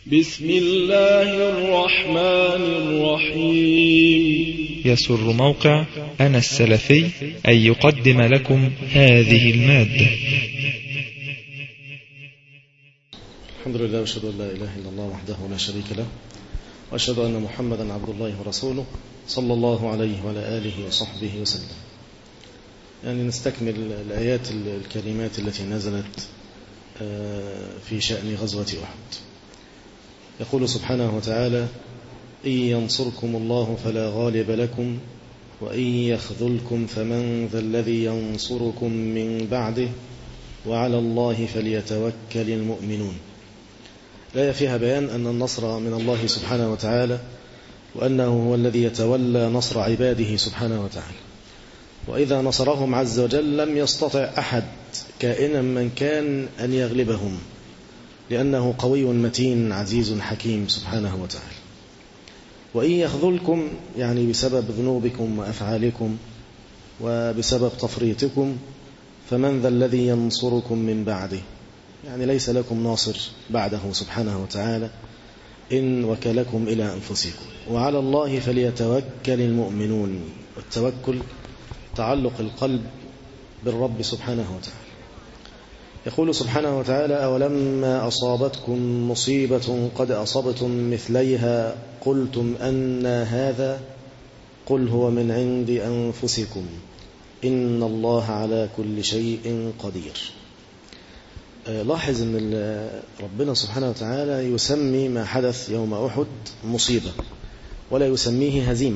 بسم الله الرحمن الرحيم يسر موقع أنا السلفي أن يقدم لكم هذه المادة الحمد لله واشهد ان لا اله الا الله وحده لا شريك له واشهد ان محمدا عبد الله ورسوله صلى الله عليه وعلى اله وصحبه وسلم يعني نستكمل الايات الكريمات التي نزلت في شان غزوه احد يقول سبحانه وتعالى ان ينصركم الله فلا غالب لكم وان يخذلكم فمن ذا الذي ينصركم من بعده وعلى الله فليتوكل المؤمنون الآية فيها بيان أن النصر من الله سبحانه وتعالى وأنه هو الذي يتولى نصر عباده سبحانه وتعالى وإذا نصرهم عز وجل لم يستطع أحد كائنا من كان أن يغلبهم لأنه قوي متين عزيز حكيم سبحانه وتعالى وإن يخذلكم يعني بسبب ذنوبكم وأفعالكم وبسبب تفريطكم فمن ذا الذي ينصركم من بعده يعني ليس لكم ناصر بعده سبحانه وتعالى إن وكلكم إلى أنفسكم وعلى الله فليتوكل المؤمنون والتوكل تعلق القلب بالرب سبحانه وتعالى يقول سبحانه وتعالى أولما أصابتكم مصيبة قد أصبتم مثليها قلتم أن هذا قل هو من عند أنفسكم إن الله على كل شيء قدير لاحظ أن ربنا سبحانه وتعالى يسمي ما حدث يوم أحد مصيبة ولا يسميه هزيمة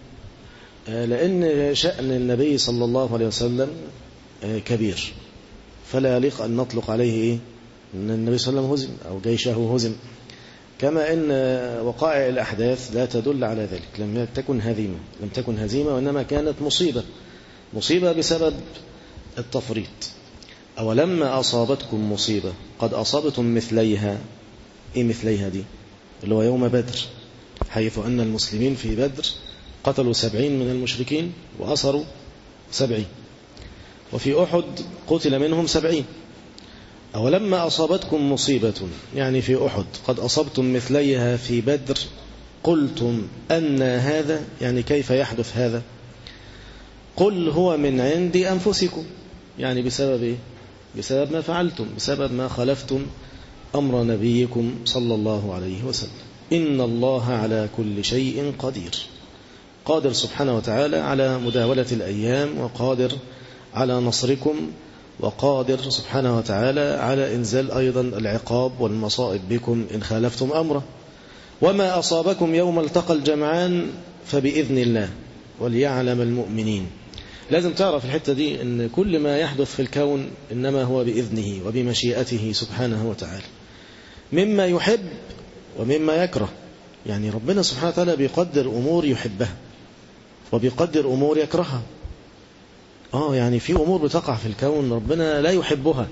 لأن شأن النبي صلى الله عليه وسلم كبير فلا يليق أن نطلق عليه إيه؟ أن النبي صلى الله عليه وسلم هزم أو جيشه هزم كما أن وقائع الأحداث لا تدل على ذلك لم تكن هزيمة لم تكن هزيمة وإنما كانت مصيبة مصيبة بسبب التفريط أولما أصابتكم مصيبة قد أصابتم مثليها إيه مثليها دي اللي هو يوم بدر حيث أن المسلمين في بدر قتلوا سبعين من المشركين وأسروا سبعين وفي أحد قتل منهم سبعين أولما أصابتكم مصيبة يعني في أحد قد أصبتم مثليها في بدر قلتم أن هذا يعني كيف يحدث هذا قل هو من عند أنفسكم يعني بسبب إيه بسبب ما فعلتم بسبب ما خلفتم أمر نبيكم صلى الله عليه وسلم إن الله على كل شيء قدير قادر سبحانه وتعالى على مداولة الأيام وقادر على نصركم وقادر سبحانه وتعالى على إنزال أيضا العقاب والمصائب بكم إن خالفتم أمره وما أصابكم يوم التقى الجمعان فبإذن الله وليعلم المؤمنين لازم تعرف الحتة دي أن كل ما يحدث في الكون إنما هو بإذنه وبمشيئته سبحانه وتعالى مما يحب ومما يكره يعني ربنا سبحانه وتعالى بيقدر أمور يحبها وبيقدر أمور يكرهها آه يعني في أمور بتقع في الكون ربنا لا يحبها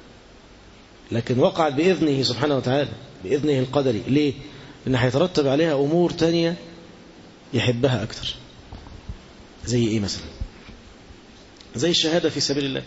لكن وقعت بإذنه سبحانه وتعالى بإذنه القدري ليه؟ لأن هيترتب عليها أمور تانية يحبها أكتر زي إيه مثلا زي الشهادة في سبيل الله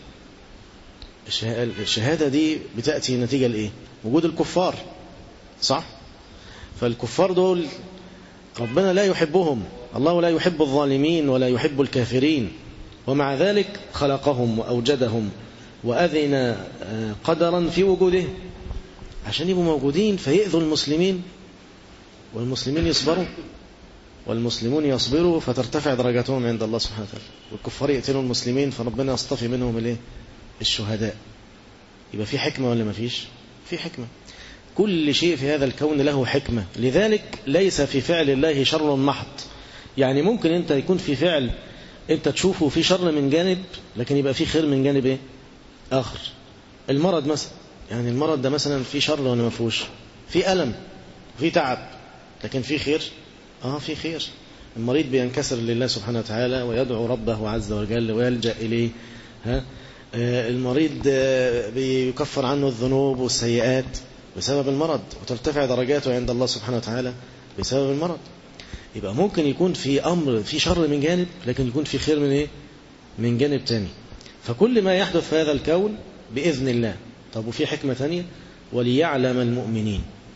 الشهادة دي بتأتي نتيجة لإيه وجود الكفار صح فالكفار دول ربنا لا يحبهم الله لا يحب الظالمين ولا يحب الكافرين ومع ذلك خلقهم وأوجدهم وأذن قدرا في وجودهم عشان يبقوا موجودين فيأذوا المسلمين والمسلمين يصبروا والمسلمون يصبروا فترتفع درجاتهم عند الله سبحانه وتعالى والكفار يقتلوا المسلمين فربنا يصطفي منهم الايه الشهداء يبقى في حكمة ولا ما فيش في حكمة كل شيء في هذا الكون له حكمة لذلك ليس في فعل الله شر محض يعني ممكن انت يكون في فعل انت تشوفه في شر من جانب لكن يبقى في خير من جانب ايه اخر المرض مثلا يعني المرض ده مثلا في شر ولا ما فيهوش في ألم في تعب لكن في خير آه في خير المريض بينكسر لله سبحانه وتعالى ويدعو ربه عز وجل ويلجأ إليه ها آه المريض آه بيكفر عنه الذنوب والسيئات بسبب المرض وترتفع درجاته عند الله سبحانه وتعالى بسبب المرض يبقى ممكن يكون في أمر في شر من جانب لكن يكون في خير من إيه من جانب تاني فكل ما يحدث في هذا الكون بإذن الله طب وفي حكمة ثانية وليعلم المؤمنين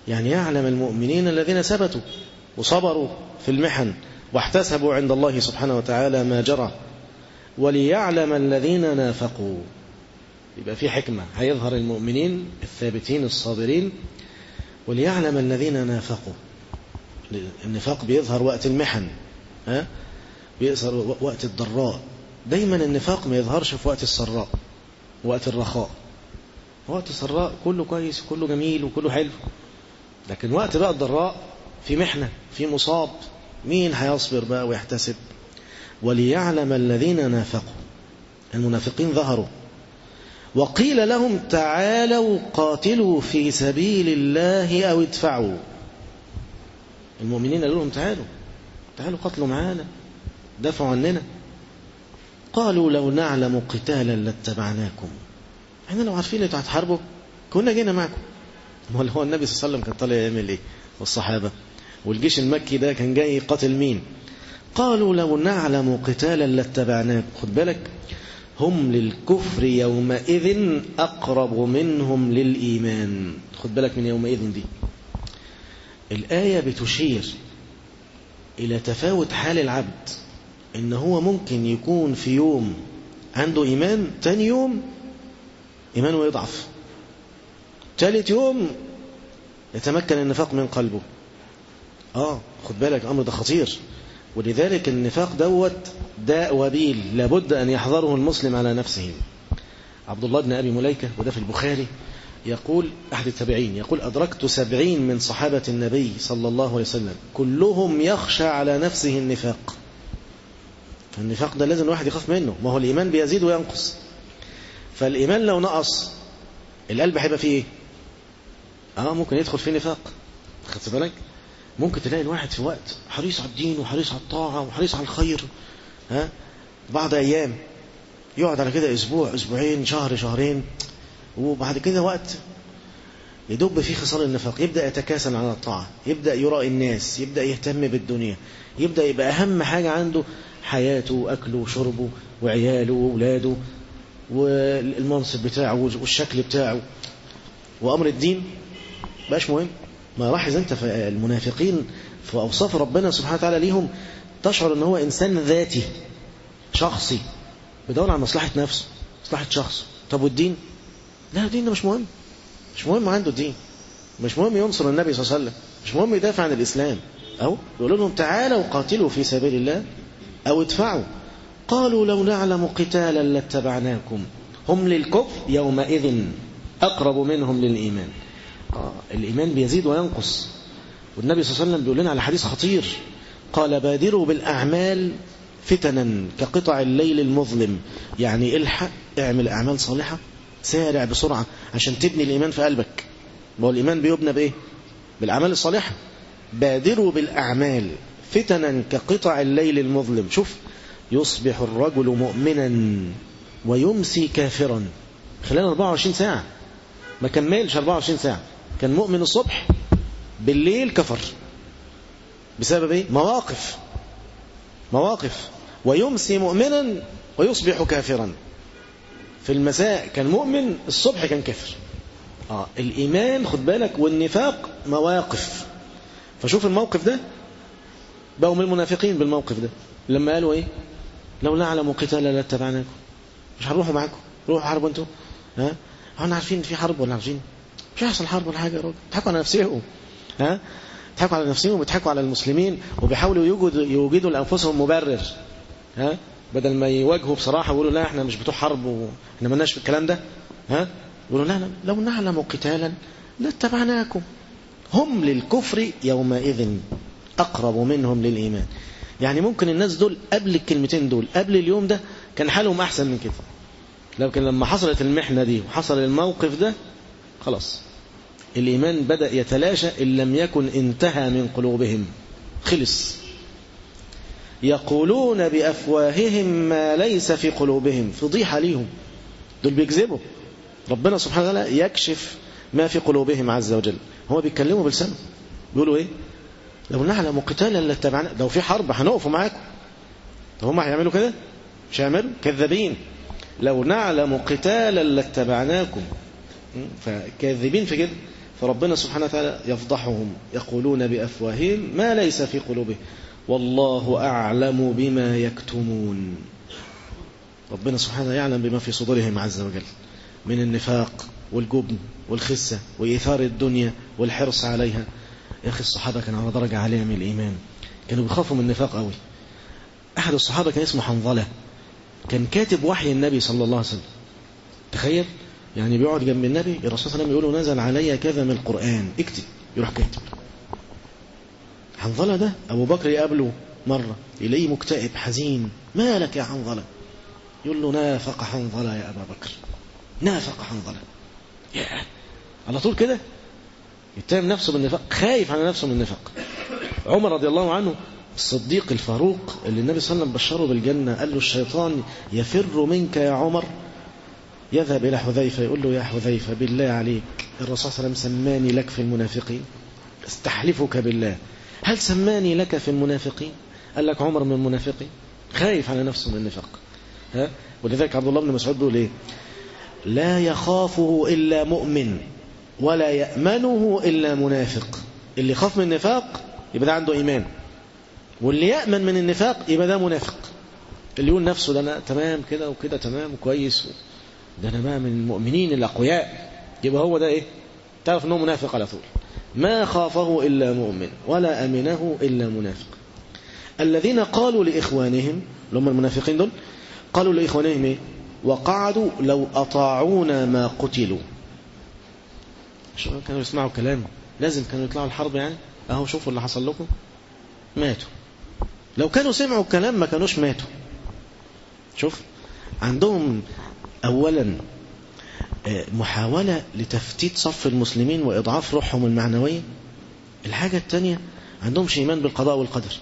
يعني يعلم المؤمنين الذين ثبتوا وصبروا في المحن واحتسبوا عند الله سبحانه وتعالى ما جرى وليعلم الذين نافقوا يبقى في حكمة هيظهر المؤمنين الثابتين الصابرين وليعلم الذين نافقوا النفاق بيظهر وقت المحن ها بيظهر وقت الضراء دايما النفاق ما يظهرش في وقت السراء وقت الرخاء وقت السراء كله كويس كله جميل وكله حلو لكن وقت بقى الضراء في محنة في مصاب مين هيصبر بقى ويحتسب وليعلم الذين نافقوا المنافقين ظهروا وقيل لهم تعالوا قاتلوا في سبيل الله أو ادفعوا المؤمنين قالوا لهم تعالوا تعالوا قتلوا معانا دفعوا عننا قالوا لو نعلم قتالا لاتبعناكم احنا لو عارفين انتوا هتحاربوا كنا جينا معكم امال هو النبي صلى الله عليه وسلم كان طالع يعمل ايه والصحابه والجيش المكي ده كان جاي يقاتل مين قالوا لو نعلم قتالا لاتبعناكم خد بالك هم للكفر يومئذ أقرب منهم للإيمان خد بالك من يومئذ دي الآية بتشير إلى تفاوت حال العبد إن هو ممكن يكون في يوم عنده إيمان تاني يوم إيمانه يضعف ثالث يوم يتمكن النفاق من قلبه آه خد بالك الأمر ده خطير ولذلك النفاق دوت داء وبيل لابد أن يحذره المسلم على نفسه عبد الله بن أبي مليكة وده في البخاري يقول أحد التابعين يقول أدركت سبعين من صحابة النبي صلى الله عليه وسلم كلهم يخشى على نفسه النفاق فالنفاق ده لازم الواحد يخاف منه ما هو الإيمان بيزيد وينقص فالإيمان لو نقص القلب هيبقى فيه إيه؟ آه ممكن يدخل فيه نفاق خدت بالك ممكن تلاقي الواحد في وقت حريص على الدين وحريص على الطاعة وحريص على الخير ها بعض أيام يقعد على كده أسبوع أسبوعين شهر شهرين وبعد كده وقت يدب فيه خصال النفاق يبدأ يتكاسل عن الطاعة يبدأ يرائي الناس يبدأ يهتم بالدنيا يبدأ يبقى أهم حاجة عنده حياته وأكله وشربه وعياله وأولاده والمنصب بتاعه والشكل بتاعه وأمر الدين بقاش مهم ما لاحظ أنت في المنافقين في أوصاف ربنا سبحانه وتعالى ليهم تشعر أن هو إنسان ذاتي شخصي بدور على مصلحة نفسه مصلحة شخص طب والدين لا الدين ده مش مهم مش مهم عنده الدين مش مهم ينصر النبي صلى الله عليه وسلم مش مهم يدافع عن الإسلام أو يقول لهم تعالوا قاتلوا في سبيل الله أو ادفعوا قالوا لو نعلم قتالا لاتبعناكم هم للكفر يومئذ أقرب منهم للإيمان آه الإيمان بيزيد وينقص والنبي صلى الله عليه وسلم بيقول لنا على حديث خطير قال بادروا بالأعمال فتنا كقطع الليل المظلم يعني الحق اعمل أعمال صالحة سارع بسرعة عشان تبني الإيمان في قلبك ما هو الإيمان بيبنى بإيه بالأعمال الصالحة بادروا بالأعمال فتنا كقطع الليل المظلم شوف يصبح الرجل مؤمنا ويمسي كافرا خلال 24 ساعة ما كملش 24 ساعة كان مؤمن الصبح بالليل كفر بسبب ايه مواقف مواقف ويمسي مؤمنا ويصبح كافرا في المساء كان مؤمن الصبح كان كافر آه الإيمان خد بالك والنفاق مواقف فشوف الموقف ده بقوا من المنافقين بالموقف ده لما قالوا ايه لو نعلم قتالا لاتبعناكم مش هنروحوا معاكم روحوا حاربوا انتوا ها احنا عارفين ان في حرب ولا عارفين مش هيحصل حرب ولا حاجه يا راجل بيضحكوا على نفسهم ها بيضحكوا على نفسهم وبيضحكوا على المسلمين وبيحاولوا يوجدوا يوجدوا لانفسهم مبرر ها بدل ما يواجهوا بصراحه ويقولوا لا احنا مش بتوع حرب واحنا مالناش في الكلام ده ها يقولوا لا, لا لو نعلم قتالا لاتبعناكم هم للكفر يومئذ أقرب منهم للإيمان يعني ممكن الناس دول قبل الكلمتين دول قبل اليوم ده كان حالهم أحسن من كده لكن لما حصلت المحنة دي وحصل الموقف ده خلاص الإيمان بدأ يتلاشى إن لم يكن انتهى من قلوبهم خلص يقولون بأفواههم ما ليس في قلوبهم فضيحة ليهم دول بيكذبوا ربنا سبحانه وتعالى يكشف ما في قلوبهم عز وجل هو بيتكلموا بلسانه بيقولوا ايه لو نعلم قتالا لاتبعنا لو في حرب هنقف معاكم طب هم هيعملوا كده مش هيعملوا كذابين لو نعلم قتالا لاتبعناكم فكاذبين في كده فربنا سبحانه وتعالى يفضحهم يقولون بأفواههم ما ليس في قلوبهم والله أعلم بما يكتمون ربنا سبحانه يعلم بما في صدورهم عز وجل من النفاق والجبن والخسة وإيثار الدنيا والحرص عليها يا أخي الصحابة كانوا على درجة عالية من الإيمان كانوا بيخافوا من النفاق قوي أحد الصحابة كان اسمه حنظلة كان كاتب وحي النبي صلى الله عليه وسلم تخيل يعني بيقعد جنب النبي الرسول صلى الله عليه وسلم يقول له نزل علي كذا من القرآن اكتب يروح كاتب حنظلة ده أبو بكر يقابله مرة يلاقيه مكتئب حزين مالك يا حنظلة يقول له نافق حنظلة يا أبا بكر نافق حنظلة يا على طول كده يتهم نفسه بالنفاق خايف على نفسه من النفاق عمر رضي الله عنه الصديق الفاروق اللي النبي صلى الله عليه وسلم بشره بالجنة قال له الشيطان يفر منك يا عمر يذهب إلى حذيفة يقول له يا حذيفة بالله عليك الرسول صلى الله عليه وسلم سماني لك في المنافقين استحلفك بالله هل سماني لك في المنافقين قال لك عمر من المنافقين خايف على نفسه من النفاق ها ولذلك عبد الله بن مسعود بيقول ايه لا يخافه إلا مؤمن ولا يأمنه إلا منافق اللي يخاف من النفاق يبقى ده عنده إيمان واللي يأمن من النفاق يبقى ده منافق اللي يقول نفسه ده أنا تمام كده وكده تمام كويس ده أنا ما من المؤمنين الأقوياء يبقى هو ده إيه تعرف أنه منافق على طول ما خافه إلا مؤمن ولا أمنه إلا منافق الذين قالوا لإخوانهم لهم المنافقين دول قالوا لإخوانهم إيه وقعدوا لو أطاعونا ما قتلوا شو كانوا يسمعوا كلام لازم كانوا يطلعوا الحرب يعني اهو شوفوا اللي حصل لكم ماتوا لو كانوا سمعوا الكلام ما كانوش ماتوا شوف عندهم اولا محاولة لتفتيت صف المسلمين وإضعاف روحهم المعنوية الحاجة الثانية عندهم إيمان بالقضاء والقدر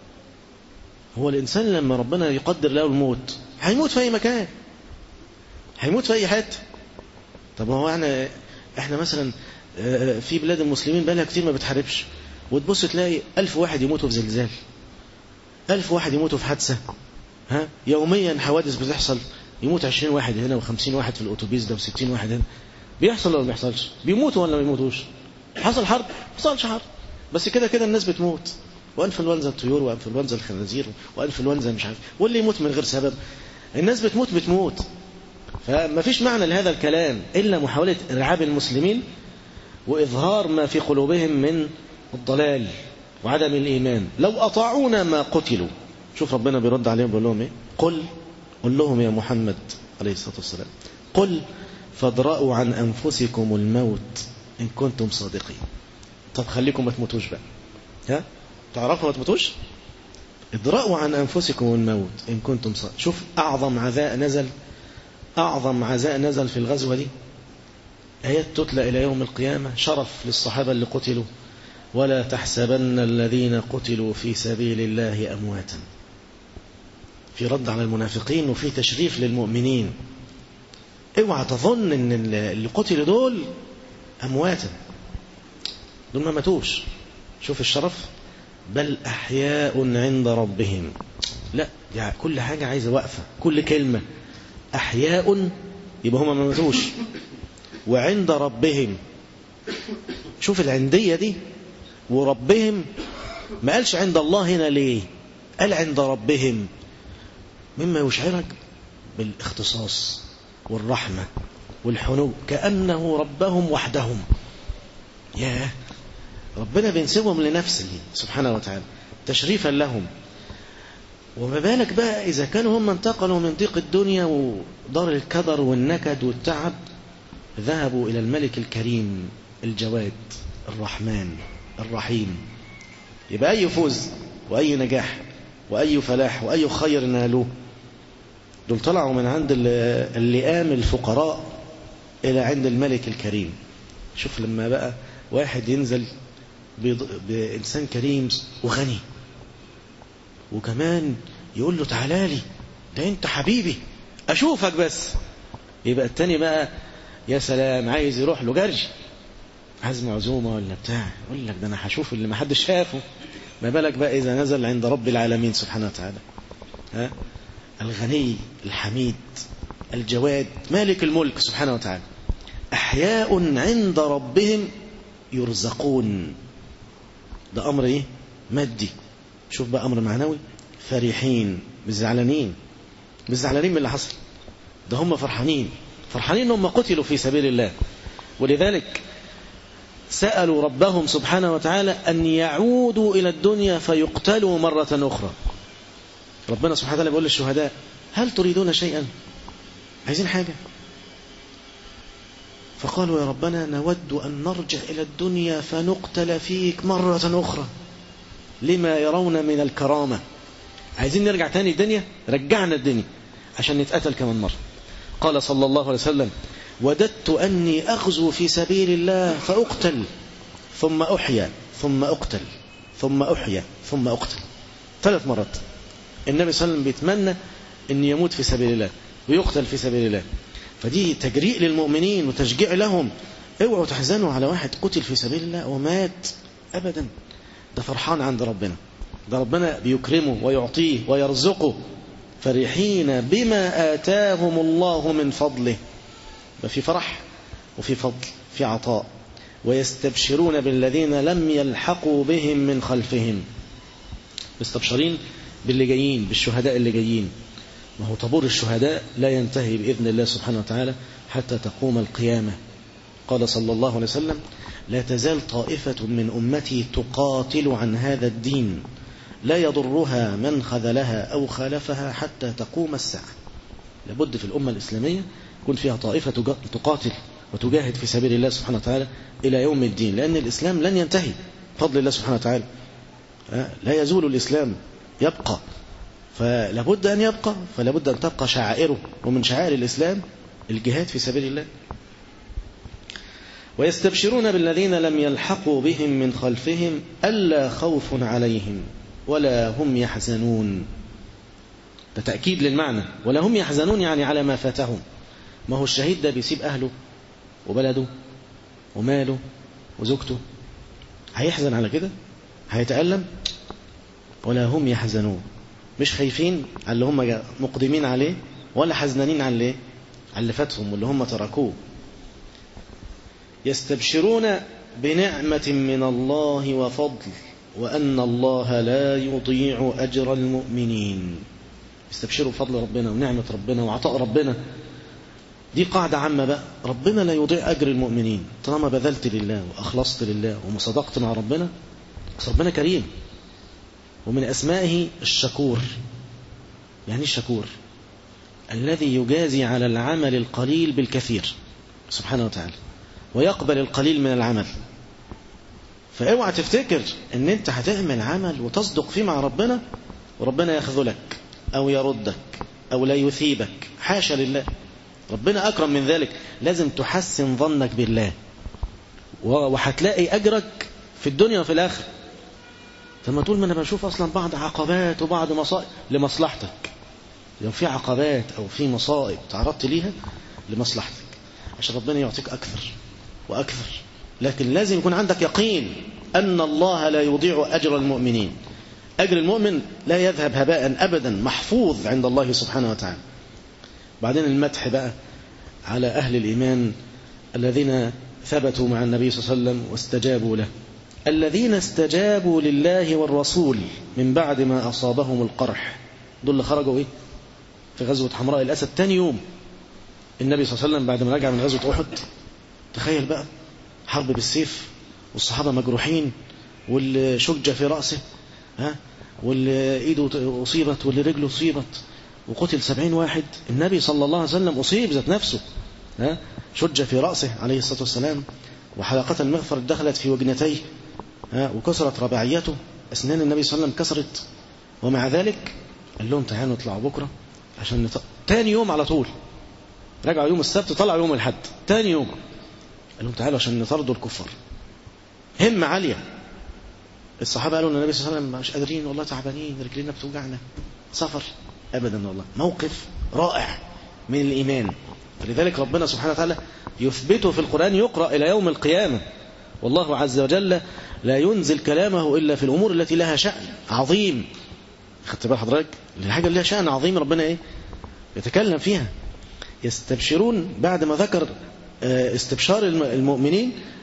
هو الإنسان لما ربنا يقدر له الموت هيموت في أي مكان هيموت في أي حتة طب هو احنا احنا مثلا في بلاد المسلمين بقالها كتير ما بتحاربش وتبص تلاقي ألف واحد يموتوا في زلزال ألف واحد يموتوا في حادثة ها يوميا حوادث بتحصل يموت عشرين واحد هنا وخمسين واحد في الأتوبيس ده وستين واحد هنا بيحصل ولا ما بيحصلش بيموتوا ولا ما بيموتوش حصل حرب ما حصلش حرب بس كده كده الناس بتموت وانفلونزا الطيور وانفلونزا الخنازير وانفلونزا مش عارف واللي يموت من غير سبب الناس بتموت بتموت فما فيش معنى لهذا الكلام إلا محاولة إرعاب المسلمين وإظهار ما في قلوبهم من الضلال وعدم الإيمان لو أطاعونا ما قتلوا شوف ربنا بيرد عليهم بيقول لهم إيه قل قل لهم يا محمد عليه الصلاة والسلام قل فادرأوا عن أنفسكم الموت إن كنتم صادقين طب خليكم ما تموتوش بقى ها تعرفوا ما تموتوش ادرأوا عن أنفسكم الموت إن كنتم صادقين شوف أعظم عزاء نزل أعظم عزاء نزل في الغزوة دي آيات تتلى إلى يوم القيامة شرف للصحابة اللي قتلوا ولا تحسبن الذين قتلوا في سبيل الله أمواتا في رد على المنافقين وفي تشريف للمؤمنين اوعى تظن ان اللي قتلوا دول امواتا دول ما ماتوش شوف الشرف بل احياء عند ربهم لا يعني كل حاجه عايزه وقفه كل كلمه احياء يبقى هم ما ماتوش وعند ربهم شوف العنديه دي وربهم ما قالش عند الله هنا ليه قال عند ربهم مما يشعرك بالاختصاص والرحمة والحنو كأنه ربهم وحدهم يا ربنا بينسبهم لنفسه سبحانه وتعالى تشريفا لهم وما بالك بقى إذا كانوا هم انتقلوا من ضيق الدنيا ودار الكدر والنكد والتعب ذهبوا إلى الملك الكريم الجواد الرحمن الرحيم يبقى أي فوز وأي نجاح وأي فلاح وأي خير نالوه دول طلعوا من عند اللئام الفقراء إلى عند الملك الكريم شوف لما بقى واحد ينزل بإنسان كريم وغني وكمان يقول له تعالى لي ده انت حبيبي اشوفك بس يبقى التاني بقى يا سلام عايز يروح له جري عايز معزومه ولا بتاع يقول لك ده انا هشوف اللي ما حدش شافه ما بالك بقى اذا نزل عند رب العالمين سبحانه وتعالى ها الغني الحميد الجواد مالك الملك سبحانه وتعالى أحياء عند ربهم يرزقون ده أمر إيه مادي شوف بقى أمر معنوي فرحين مش زعلانين مش زعلانين من اللي حصل ده هم فرحانين فرحانين انهم قتلوا في سبيل الله ولذلك سألوا ربهم سبحانه وتعالى أن يعودوا إلى الدنيا فيقتلوا مرة أخرى ربنا سبحانه وتعالى بيقول للشهداء هل تريدون شيئا عايزين حاجة فقالوا يا ربنا نود أن نرجع إلى الدنيا فنقتل فيك مرة أخرى لما يرون من الكرامة عايزين نرجع تاني الدنيا رجعنا الدنيا عشان نتقتل كمان مرة قال صلى الله عليه وسلم وددت أني أغزو في سبيل الله فأقتل ثم أحيا ثم أقتل ثم أحيا ثم أقتل ثلاث مرات النبي صلى الله عليه وسلم بيتمنى أن يموت في سبيل الله ويقتل في سبيل الله فدي تجريء للمؤمنين وتشجيع لهم اوعوا تحزنوا على واحد قتل في سبيل الله ومات أبدا ده فرحان عند ربنا ده ربنا بيكرمه ويعطيه ويرزقه فرحين بما آتاهم الله من فضله في فرح وفي فضل في عطاء ويستبشرون بالذين لم يلحقوا بهم من خلفهم مستبشرين باللي جايين بالشهداء اللي جايين ما هو طابور الشهداء لا ينتهي بإذن الله سبحانه وتعالى حتى تقوم القيامة قال صلى الله عليه وسلم لا تزال طائفة من أمتي تقاتل عن هذا الدين لا يضرها من خذلها أو خالفها حتى تقوم الساعة لابد في الأمة الإسلامية يكون فيها طائفة تقاتل وتجاهد في سبيل الله سبحانه وتعالى إلى يوم الدين لأن الإسلام لن ينتهي فضل الله سبحانه وتعالى لا يزول الإسلام يبقى فلابد أن يبقى فلابد أن تبقى شعائره ومن شعائر الإسلام الجهاد في سبيل الله ويستبشرون بالذين لم يلحقوا بهم من خلفهم ألا خوف عليهم ولا هم يحزنون ده تأكيد للمعنى ولا هم يحزنون يعني على ما فاتهم ما هو الشهيد ده بيسيب أهله وبلده وماله وزوجته هيحزن على كده هيتألم ولا هم يحزنون مش خايفين على اللي هم مقدمين عليه ولا حزنانين على اللي على اللي فاتهم واللي هم تركوه يستبشرون بنعمة من الله وفضل وأن الله لا يضيع أجر المؤمنين يستبشروا بفضل ربنا ونعمة ربنا وعطاء ربنا دي قاعدة عامة بقى ربنا لا يضيع أجر المؤمنين طالما بذلت لله وأخلصت لله ومصدقت مع ربنا بس ربنا كريم ومن أسمائه الشكور يعني الشكور الذي يجازي على العمل القليل بالكثير سبحانه وتعالى ويقبل القليل من العمل فاوعى تفتكر ان انت هتعمل عمل وتصدق فيه مع ربنا وربنا يخذلك او يردك او لا يثيبك حاشا لله ربنا اكرم من ذلك لازم تحسن ظنك بالله وهتلاقي اجرك في الدنيا وفي الاخره فما تقول ما انا بشوف اصلا بعض عقبات وبعض مصائب لمصلحتك لو في عقبات او في مصائب تعرضت ليها لمصلحتك عشان ربنا يعطيك اكثر واكثر لكن لازم يكون عندك يقين أن الله لا يضيع أجر المؤمنين أجر المؤمن لا يذهب هباء أبدا محفوظ عند الله سبحانه وتعالى بعدين المدح بقى على أهل الإيمان الذين ثبتوا مع النبي صلى الله عليه وسلم واستجابوا له الذين استجابوا لله والرسول من بعد ما أصابهم القرح دول اللي خرجوا إيه في غزوة حمراء الأسد تاني يوم النبي صلى الله عليه وسلم بعد ما رجع من غزوة أحد تخيل بقى حرب بالسيف والصحابة مجروحين واللي شج في رأسه ها واللي ايده أصيبت واللي رجله أصيبت وقتل سبعين واحد النبي صلى الله عليه وسلم أصيب ذات نفسه ها شج في رأسه عليه الصلاة والسلام وحلقة المغفر دخلت في وجنتيه ها وكسرت رباعيته أسنان النبي صلى الله عليه وسلم كسرت ومع ذلك قال لهم تعالوا نطلعوا بكرة عشان نط... تاني يوم على طول رجعوا يوم السبت طلعوا يوم الحد تاني يوم قال لهم تعالوا عشان نطردوا الكفار همة عالية الصحابة قالوا النبي صلى الله عليه وسلم مش قادرين والله تعبانين رجلينا بتوجعنا سفر أبدا والله موقف رائع من الإيمان لذلك ربنا سبحانه وتعالى يثبته في القرآن يقرأ إلى يوم القيامة والله عز وجل لا ينزل كلامه إلا في الأمور التي لها شأن عظيم خدت بال حضرتك الحاجة اللي لها شأن عظيم ربنا إيه يتكلم فيها يستبشرون بعد ما ذكر استبشار المؤمنين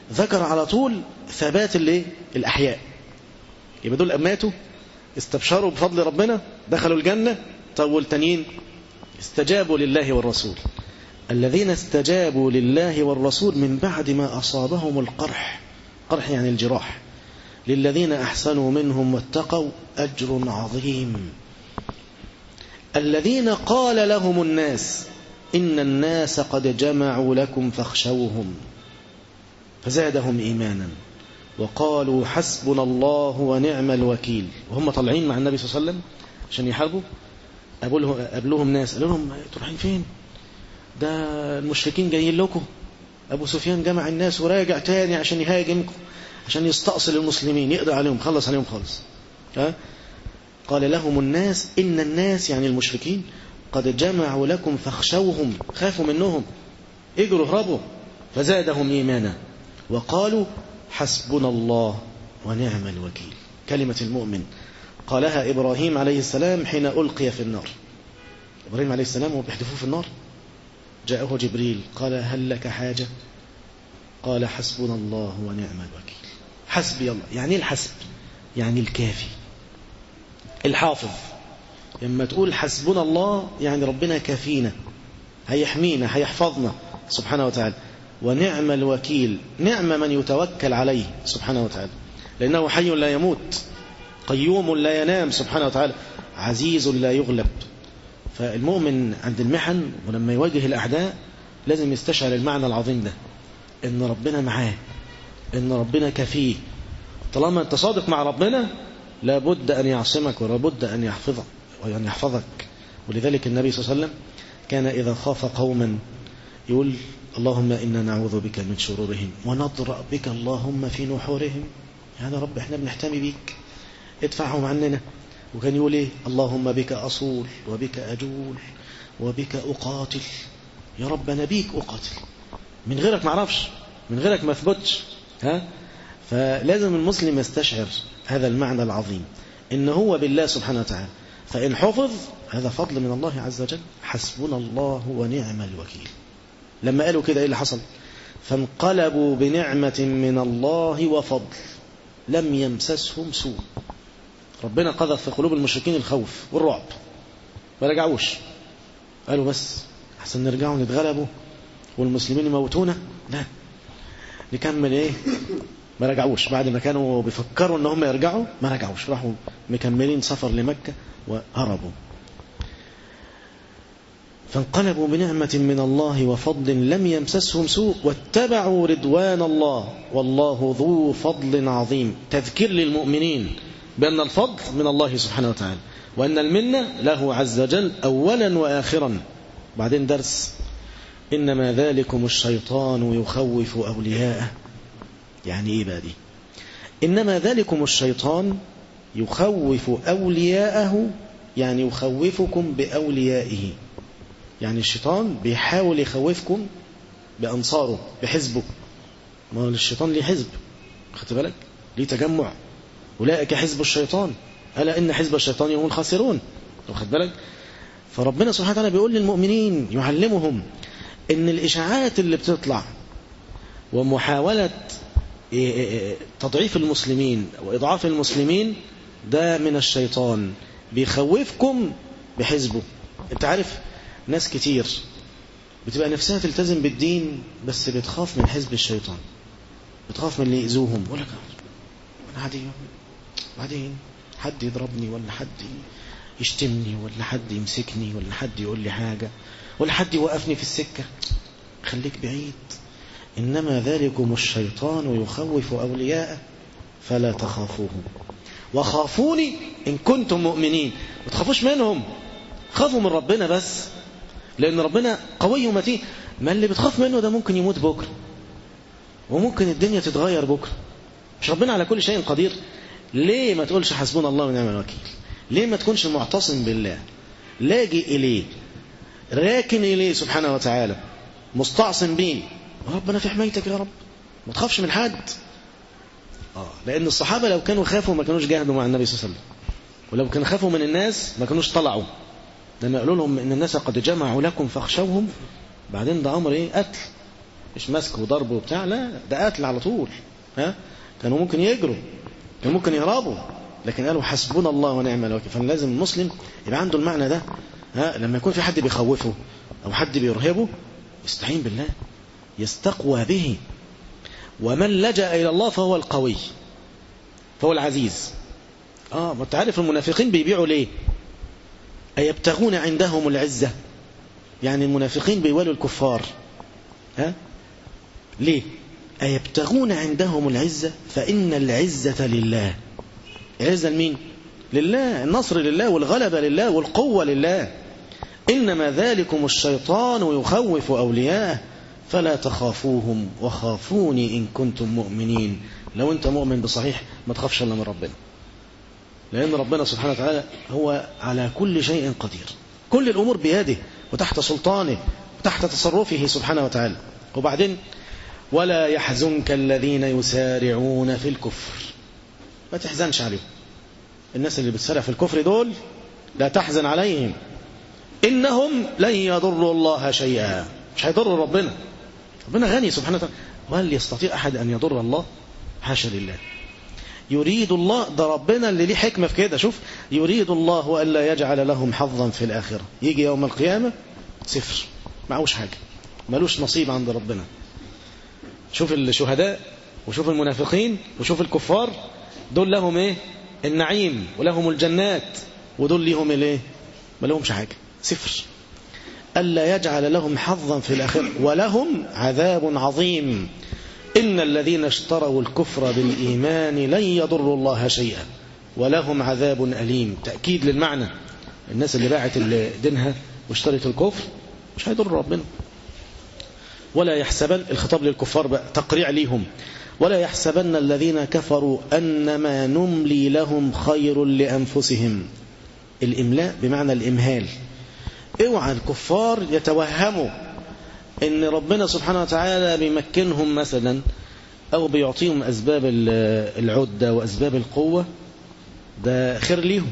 ذكر على طول ثبات الايه الأحياء يبقى دول ماتوا استبشروا بفضل ربنا دخلوا الجنة طب والتانيين استجابوا لله والرسول الذين استجابوا لله والرسول من بعد ما أصابهم القرح قرح يعني الجراح للذين أحسنوا منهم واتقوا أجر عظيم الذين قال لهم الناس إن الناس قد جمعوا لكم فاخشوهم فزادهم إيمانا وقالوا حسبنا الله ونعم الوكيل وهم طالعين مع النبي صلى الله عليه وسلم عشان يحاربوا قابلوهم ناس قالوا لهم انتوا رايحين فين ده المشركين جايين لكم أبو سفيان جمع الناس وراجع تاني عشان يهاجمكم عشان يستأصل المسلمين يقضي عليهم خلص عليهم خالص ها؟ قال لهم الناس إن الناس يعني المشركين قد جمعوا لكم فاخشوهم خافوا منهم اجروا اهربوا فزادهم إيمانا وقالوا حسبنا الله ونعم الوكيل كلمة المؤمن قالها إبراهيم عليه السلام حين ألقي في النار إبراهيم عليه السلام وهو بيحدفوه في النار جاءه جبريل قال هل لك حاجة قال حسبنا الله ونعم الوكيل حسبي الله يعني الحسب يعني الكافي الحافظ لما تقول حسبنا الله يعني ربنا كافينا هيحمينا هيحفظنا سبحانه وتعالى ونعم الوكيل نعم من يتوكل عليه سبحانه وتعالى لأنه حي لا يموت قيوم لا ينام سبحانه وتعالى عزيز لا يغلب فالمؤمن عند المحن ولما يواجه الأعداء لازم يستشعر المعنى العظيم ده إن ربنا معاه إن ربنا كفيه طالما أنت صادق مع ربنا لابد أن يعصمك ولابد أن يحفظك وأن يحفظك ولذلك النبي صلى الله عليه وسلم كان إذا خاف قوما يقول اللهم إنا نعوذ بك من شرورهم ونضرأ بك اللهم في نحورهم يعني رب احنا بنحتمي بيك ادفعهم عننا وكان يقول ايه اللهم بك أصول وبك أجول وبك أقاتل يا رب أنا بيك أقاتل من غيرك ما اعرفش من غيرك ما اثبتش ها فلازم المسلم يستشعر هذا المعنى العظيم إن هو بالله سبحانه وتعالى فإن حفظ هذا فضل من الله عز وجل حسبنا الله ونعم الوكيل لما قالوا كده ايه اللي حصل فانقلبوا بنعمة من الله وفضل لم يمسسهم سوء ربنا قذف في قلوب المشركين الخوف والرعب ما رجعوش قالوا بس احسن نرجعوا نتغلبوا والمسلمين يموتونا لا نكمل ايه ما رجعوش بعد ما كانوا بيفكروا ان هم يرجعوا ما رجعوش راحوا مكملين سفر لمكة وهربوا فانقلبوا بنعمة من الله وفضل لم يمسسهم سوء واتبعوا رضوان الله والله ذو فضل عظيم تذكير للمؤمنين بأن الفضل من الله سبحانه وتعالى وأن المنة له عز وجل أولا وآخرا بعدين درس إنما ذلكم الشيطان يخوف أولياءه يعني إيه بقى دي إنما ذلكم الشيطان يخوف أولياءه يعني يخوفكم بأوليائه يعني الشيطان بيحاول يخوفكم بأنصاره بحزبه ما الشيطان ليه حزب خدت بالك ليه تجمع أولئك حزب الشيطان ألا إن حزب الشيطان هم الخاسرون واخد بالك فربنا سبحانه وتعالى بيقول للمؤمنين يعلمهم إن الإشاعات اللي بتطلع ومحاولة تضعيف المسلمين وإضعاف المسلمين ده من الشيطان بيخوفكم بحزبه انت عارف ناس كتير بتبقى نفسها تلتزم بالدين بس بتخاف من حزب الشيطان بتخاف من اللي يأذوهم ولا عادي بعدين حد يضربني ولا حد يشتمني ولا حد يمسكني ولا حد يقول لي حاجة ولا حد يوقفني في السكة خليك بعيد إنما ذلكم الشيطان يخوف أولياءه فلا تخافوهم وخافوني إن كنتم مؤمنين ما تخافوش منهم خافوا من ربنا بس لأن ربنا قوي ومتين ما اللي بتخاف منه ده ممكن يموت بكرة وممكن الدنيا تتغير بكرة مش ربنا على كل شيء قدير ليه ما تقولش حسبنا الله ونعم الوكيل ليه ما تكونش معتصم بالله لاجئ إليه راكن إليه سبحانه وتعالى مستعصم بيه ربنا في حمايتك يا رب ما تخافش من حد آه لأن الصحابة لو كانوا خافوا ما كانوش جاهدوا مع النبي صلى الله عليه وسلم ولو كانوا خافوا من الناس ما كانوش طلعوا لما قالوا لهم إن الناس قد جمعوا لكم فاخشوهم بعدين ده أمر إيه قتل مش مسك وضرب وبتاع لا ده قتل على طول ها كانوا ممكن يجروا كانوا ممكن يهربوا لكن قالوا حسبنا الله ونعم الوكيل فلازم المسلم يبقى عنده المعنى ده ها لما يكون في حد بيخوفه او حد بيرهبه يستعين بالله يستقوى به ومن لجأ إلى الله فهو القوي فهو العزيز اه ما تعرف المنافقين بيبيعوا ليه أيبتغون عندهم العزة يعني المنافقين بيولوا الكفار ها ليه أيبتغون عندهم العزة فإن العزة لله العزة لمين لله النصر لله والغلبة لله والقوة لله إنما ذلكم الشيطان يخوف أولياءه فلا تخافوهم وخافوني إن كنتم مؤمنين لو أنت مؤمن بصحيح ما تخافش إلا من ربنا لأن ربنا سبحانه وتعالى هو على كل شيء قدير كل الأمور بيده وتحت سلطانه وتحت تصرفه سبحانه وتعالى وبعدين ولا يحزنك الذين يسارعون في الكفر ما تحزنش عليهم الناس اللي بتسارع في الكفر دول لا تحزن عليهم إنهم لن يضروا الله شيئا مش هيضروا ربنا ربنا غني سبحانه وتعالى وهل يستطيع أحد أن يضر الله حاشا لله يريد الله ده ربنا اللي ليه حكمة في كده شوف يريد الله ألا يجعل لهم حظا في الآخرة يجي يوم القيامة صفر معهوش حاجة ملوش نصيب عند ربنا شوف الشهداء وشوف المنافقين وشوف الكفار دول لهم ايه النعيم ولهم الجنات ودول ليهم الايه ما لهمش حاجة صفر ألا يجعل لهم حظا في الآخرة ولهم عذاب عظيم إن الذين اشتروا الكفر بالإيمان لن يضروا الله شيئا ولهم عذاب أليم تأكيد للمعنى الناس اللي باعت دينها واشترت الكفر مش هيضر ربنا ولا يحسبن الخطاب للكفار بقى تقريع ليهم ولا يحسبن الذين كفروا أنما نملي لهم خير لأنفسهم الإملاء بمعنى الإمهال اوعى الكفار يتوهموا ان ربنا سبحانه وتعالى بيمكنهم مثلا او بيعطيهم اسباب العدة واسباب القوة ده خير ليهم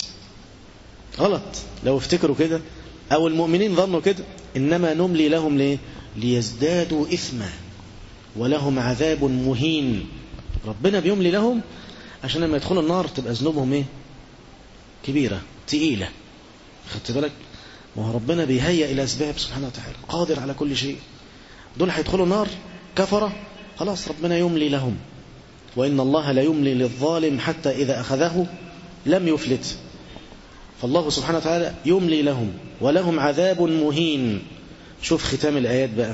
غلط لو افتكروا كده او المؤمنين ظنوا كده انما نملي لهم ليه ليزدادوا اثما ولهم عذاب مهين ربنا بيملي لهم عشان لما يدخلوا النار تبقى ذنوبهم ايه كبيرة تقيلة خدت بالك وهو ربنا بيهيئ الأسباب سبحانه وتعالى قادر على كل شيء دول هيدخلوا نار كفرة خلاص ربنا يملي لهم وإن الله لا يملي للظالم حتى إذا أخذه لم يفلت فالله سبحانه وتعالى يملي لهم ولهم عذاب مهين شوف ختام الآيات بقى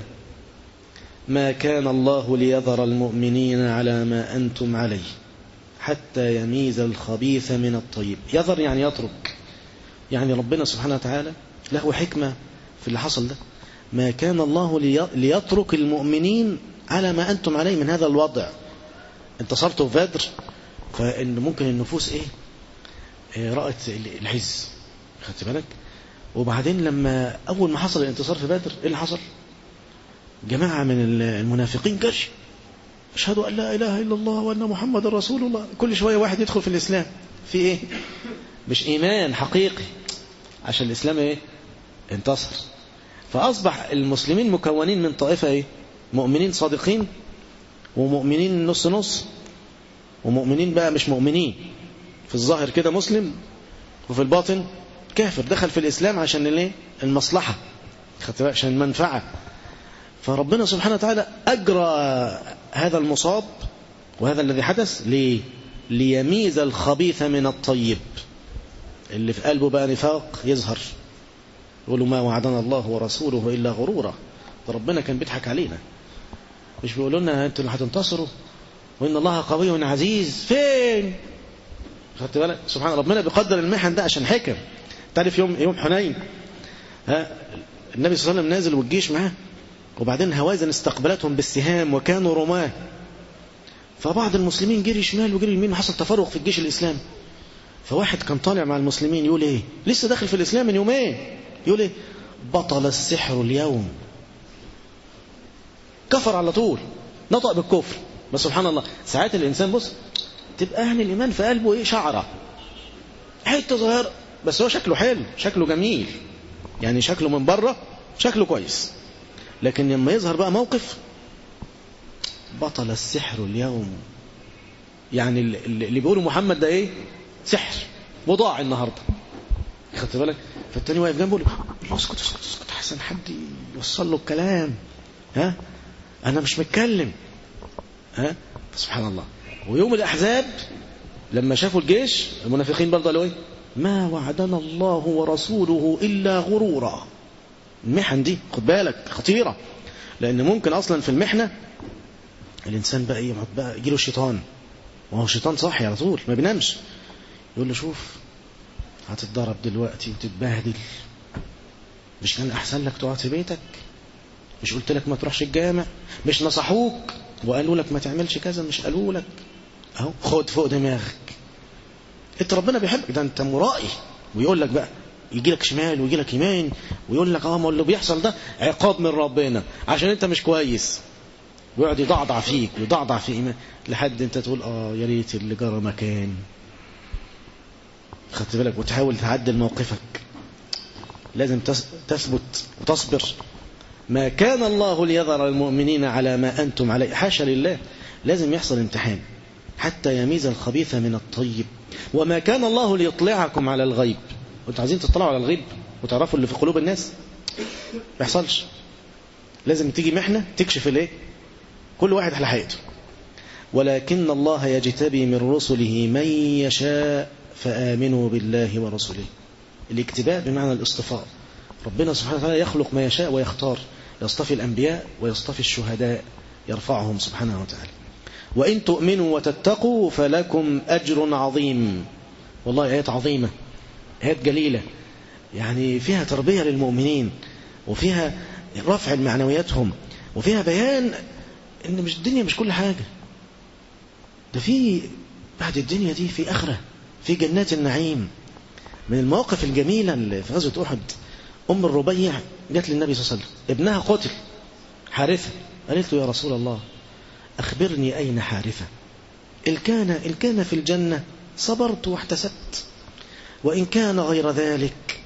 ما كان الله ليذر المؤمنين على ما أنتم عليه حتى يميز الخبيث من الطيب يذر يعني يترك يعني ربنا سبحانه وتعالى له حكمة في اللي حصل ده ما كان الله ليترك المؤمنين على ما أنتم عليه من هذا الوضع انتصرتوا في بدر فإن ممكن النفوس إيه, إيه رأت العز خدت بالك وبعدين لما أول ما حصل الانتصار في بدر إيه اللي حصل جماعة من المنافقين جرش أشهد أن لا إله إلا الله وأن محمد رسول الله كل شوية واحد يدخل في الإسلام في إيه مش إيمان حقيقي عشان الإسلام إيه انتصر فأصبح المسلمين مكونين من طائفة إيه مؤمنين صادقين ومؤمنين نص نص ومؤمنين بقى مش مؤمنين في الظاهر كده مسلم وفي الباطن كافر دخل في الإسلام عشان الايه المصلحة عشان المنفعة فربنا سبحانه وتعالى أجرى هذا المصاب وهذا الذي حدث ليه ليميز الخبيث من الطيب اللي في قلبه بقى نفاق يظهر يقولوا ما وعدنا الله ورسوله إلا غرورا ربنا كان بيضحك علينا مش بيقولوا لنا انتوا اللي هتنتصروا وإن الله قوي عزيز فين خدت بالك سبحان ربنا بيقدر المحن ده عشان حكم تعرف يوم يوم حنين ها النبي صلى الله عليه وسلم نازل والجيش معاه وبعدين هوازن استقبلتهم بالسهام وكانوا رماه فبعض المسلمين جري شمال وجري يمين وحصل تفرق في الجيش الإسلامي فواحد كان طالع مع المسلمين يقول ايه لسه داخل في الإسلام من يومين يقول ايه بطل السحر اليوم كفر على طول نطق بالكفر بس سبحان الله ساعات الإنسان بص تبقى يعني الإيمان في قلبه ايه شعرة حتة صغيرة بس هو شكله حلو شكله جميل يعني شكله من بره شكله كويس لكن لما يظهر بقى موقف بطل السحر اليوم يعني اللي بيقولوا محمد ده ايه سحر وضاع النهارده خدت بالك فالتاني واقف جنبه يقول اسكت اسكت اسكت حسن حد يوصل له الكلام ها انا مش متكلم ها سبحان الله ويوم الاحزاب لما شافوا الجيش المنافقين برضه قالوا ايه ما وعدنا الله ورسوله الا غرورا المحن دي خد بالك خطيره لان ممكن اصلا في المحنه الانسان بقى يقعد بقى يجيله شيطان وهو شيطان صاحي على طول ما بينامش يقول له شوف هتتضرب دلوقتي وتتبهدل مش كان احسن لك تقعد في بيتك مش قلت لك ما تروحش الجامع مش نصحوك وقالوا لك ما تعملش كذا مش قالوا لك اهو خد فوق دماغك انت ربنا بيحبك ده انت مرائي ويقول لك بقى يجي لك شمال ويجي لك يمين ويقول لك اه ما اللي بيحصل ده عقاب من ربنا عشان انت مش كويس ويقعد يضعضع فيك ويضعضع في إيمان لحد انت تقول اه يا ريت اللي جرى مكان خدت بالك وتحاول تعدل موقفك لازم تثبت وتصبر ما كان الله ليظهر المؤمنين على ما أنتم عليه حاشا لله لازم يحصل امتحان حتى يميز الخبيث من الطيب وما كان الله ليطلعكم على الغيب وانتوا عايزين تطلعوا على الغيب وتعرفوا اللي في قلوب الناس ما يحصلش لازم تيجي محنة تكشف الايه كل واحد على حقيقته ولكن الله يجتبي من رسله من يشاء فآمنوا بالله ورسله الاكتباء بمعنى الاصطفاء ربنا سبحانه وتعالى يخلق ما يشاء ويختار يصطفي الأنبياء ويصطفي الشهداء يرفعهم سبحانه وتعالى وإن تؤمنوا وتتقوا فلكم أجر عظيم والله آيات عظيمة آيات جليلة يعني فيها تربية للمؤمنين وفيها رفع معنوياتهم وفيها بيان ان مش الدنيا مش كل حاجة ده في بعد الدنيا دي في آخرة في جنات النعيم من المواقف الجميلة اللي في غزوة أحد أم الربيع جت للنبي صلى الله عليه وسلم ابنها قتل حارثة قالت له يا رسول الله أخبرني أين حارثة إن كان, إن كان في الجنة صبرت واحتسبت وإن كان غير ذلك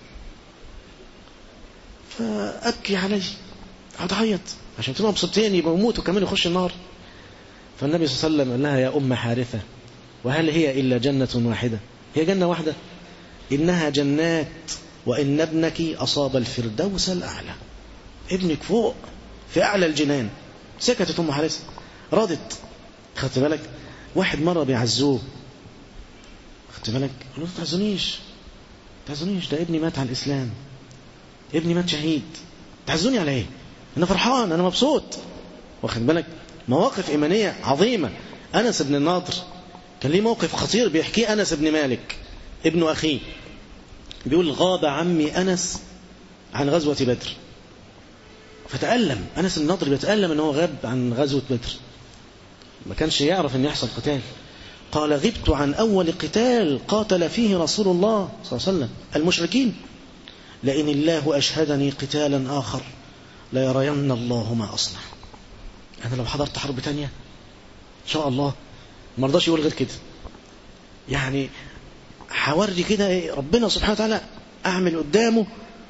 فأبكي عليه هتعيط عشان تبقى مبسوطين يبقى يموت وكمان يخش النار فالنبي صلى الله عليه وسلم قال لها يا أم حارثة وهل هي إلا جنة واحدة هي جنة واحدة إنها جنات وإن ابنك أصاب الفردوس الأعلى ابنك فوق في أعلى الجنان سكتت أم حارثة رضت خدت بالك واحد مرة بيعزوه خدت بالك قال له تعزونيش تعزونيش ده ابني مات على الإسلام ابني مات شهيد تعزوني على ايه انا فرحان انا مبسوط واخد بالك مواقف ايمانيه عظيمه انس بن الناظر كان ليه موقف خطير بيحكيه انس بن مالك ابن اخيه بيقول غاب عمي انس عن غزوه بدر فتألم انس بن الناظر بيتألم ان هو غاب عن غزوه بدر ما كانش يعرف ان يحصل قتال قال غبت عن اول قتال قاتل فيه رسول الله صلى الله عليه وسلم المشركين لئن الله أشهدني قتالا آخر ليرين الله ما أصنع أنا لو حضرت حرب تانية إن شاء الله ما رضاش يقول غير كده يعني حوري كده ربنا سبحانه وتعالى أعمل قدامه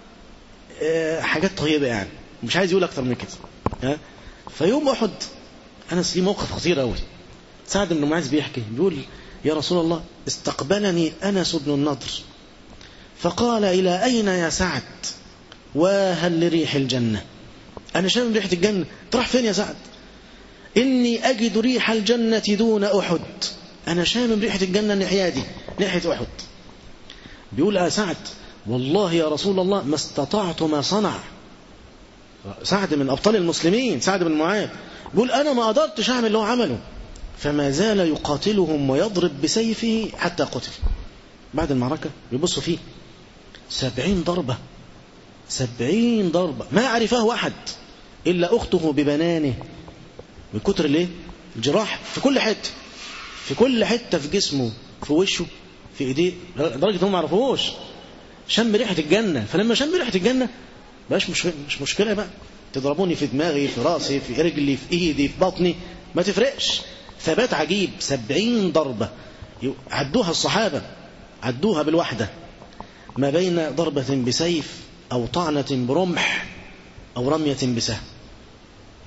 حاجات طيبة يعني مش عايز يقول أكتر من كده ها فيوم أحد أنس ليه موقف خطير أوي سعد بن معاذ بيحكي بيقول يا رسول الله استقبلني أنس بن النضر فقال إلى أين يا سعد وهل لريح الجنة أنا شامم ريحة الجنة تروح فين يا سعد إني أجد ريح الجنة دون أحد أنا شامم ريحة الجنة ناحية ناحية أحد بيقول يا سعد والله يا رسول الله ما استطعت ما صنع سعد من أبطال المسلمين سعد بن معاذ بيقول أنا ما قدرتش أعمل اللي هو عمله فما زال يقاتلهم ويضرب بسيفه حتى قتل بعد المعركة بيبصوا فيه سبعين ضربة سبعين ضربة ما عرفه أحد إلا أخته ببنانه من كتر الايه الجراح في كل حتة في كل حتة في جسمه في وشه في ايديه لدرجة هم ما عرفوش شم ريحة الجنة فلما شم ريحة الجنة بقاش مش مش مشكلة بقى تضربوني في دماغي في راسي في رجلي في ايدي في بطني ما تفرقش ثبات عجيب سبعين ضربة عدوها الصحابة عدوها بالوحدة ما بين ضربة بسيف أو طعنة برمح أو رمية بسهم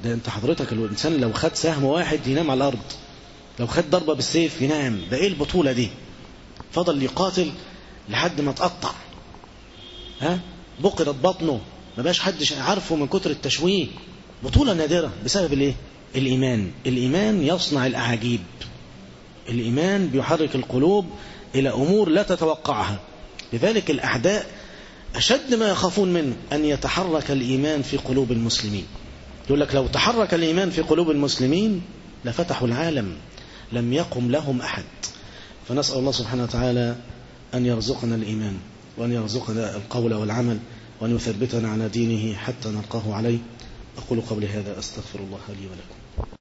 ده انت حضرتك الإنسان لو خد سهم واحد ينام على الأرض لو خد ضربة بالسيف ينام ده ايه البطولة دي فضل يقاتل لحد ما تقطع ها بقرت بطنه ما بقاش حد عارفه من كتر التشويه بطولة نادرة بسبب الايه الإيمان الإيمان يصنع الأعاجيب الإيمان بيحرك القلوب إلى أمور لا تتوقعها لذلك الأعداء أشد ما يخافون منه أن يتحرك الإيمان في قلوب المسلمين يقول لك لو تحرك الإيمان في قلوب المسلمين لفتحوا العالم لم يقم لهم أحد فنسأل الله سبحانه وتعالى أن يرزقنا الإيمان وأن يرزقنا القول والعمل وأن يثبتنا على دينه حتى نلقاه عليه أقول قبل هذا أستغفر الله لي ولكم